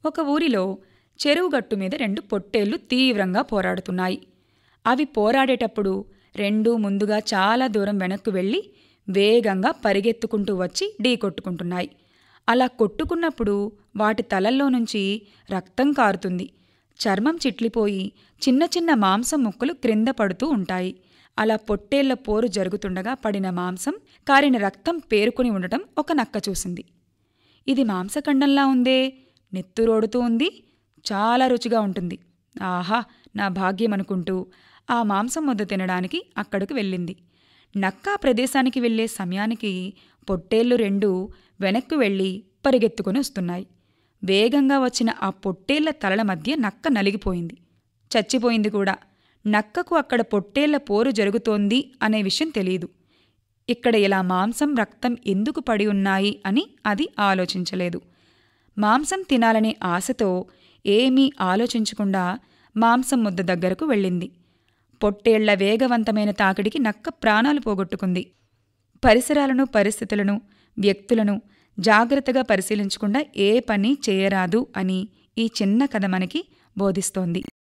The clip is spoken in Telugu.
ఒక ఊరిలో చెరువు గట్టు మీద రెండు పొట్టేళ్లు తీవ్రంగా పోరాడుతున్నాయి అవి పోరాడేటప్పుడు రెండూ ముందుగా చాలా దూరం వెనక్కు వెళ్ళి వేగంగా పరిగెత్తుకుంటూ వచ్చి ఢీకొట్టుకుంటున్నాయి అలా కొట్టుకున్నప్పుడు వాటి తలల్లో నుంచి రక్తం కారుతుంది చర్మం చిట్లిపోయి చిన్న చిన్న మాంసం ముక్కలు క్రింద పడుతూ ఉంటాయి అలా పొట్టేళ్ల పోరు జరుగుతుండగా పడిన మాంసం కారిన రక్తం పేరుకుని ఉండటం ఒక నక్క చూసింది ఇది మాంసఖండంలా ఉందే నెత్తురోడుతూ ఉంది చాలా రుచిగా ఉంటుంది ఆహా నా భాగ్యం అనుకుంటూ ఆ మాంసం ముద్ద తినడానికి అక్కడికి వెళ్ళింది నక్క ఆ ప్రదేశానికి వెళ్ళే సమయానికి పొట్టేళ్లు రెండు వెనక్కు వెళ్ళి పరిగెత్తుకుని వస్తున్నాయి వేగంగా వచ్చిన ఆ పొట్టేళ్ల తలల మధ్య నక్క నలిగిపోయింది చచ్చిపోయింది కూడా నక్కకు అక్కడ పొట్టేళ్ల పోరు జరుగుతోంది అనే విషయం తెలియదు ఇక్కడ ఇలా మాంసం రక్తం ఎందుకు పడి ఉన్నాయి అని అది ఆలోచించలేదు మాంసం తినాలనే ఆశతో ఏమీ ఆలోచించకుండా మాంసం ముద్ద దగ్గరకు వెళ్ళింది పొట్టేళ్ల వేగవంతమైన తాకిడికి నక్క ప్రాణాలు పోగొట్టుకుంది పరిసరాలను పరిస్థితులను వ్యక్తులను జాగ్రత్తగా పరిశీలించకుండా ఏ పని చేయరాదు అని ఈ చిన్న కథ మనకి బోధిస్తోంది